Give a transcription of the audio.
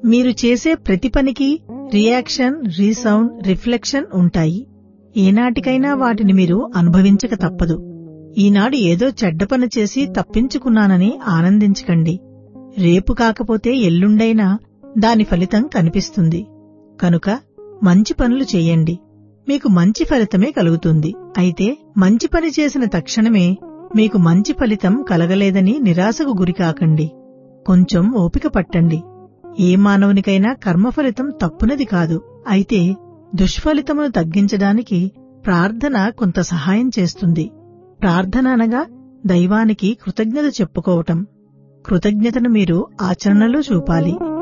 మీరు చేసే ప్రతి పనికి రియాక్షన్ రీసౌండ్ రిఫ్లెక్షన్ ఉంటాయి ఏనాటికైనా వాటిని మీరు అనుభవించక తప్పదు ఈనాడు ఏదో చెడ్డ పని చేసి తప్పించుకున్నానని ఆనందించకండి రేపు కాకపోతే ఎల్లుండైనా దాని ఫలితం కనిపిస్తుంది కనుక మంచి పనులు చేయండి మీకు మంచి ఫలితమే కలుగుతుంది అయితే మంచి పని చేసిన తక్షణమే మీకు మంచి ఫలితం కలగలేదని నిరాశకు గురికాకండి కొంచెం ఓపిక పట్టండి ఏ మానవునికైనా కర్మఫలితం తప్పునది కాదు అయితే దుష్ఫలితమును తగ్గించడానికి ప్రార్థన కొంత సహాయం చేస్తుంది ప్రార్థన అనగా దైవానికి కృతజ్ఞత చెప్పుకోవటం కృతజ్ఞతను మీరు ఆచరణలో చూపాలి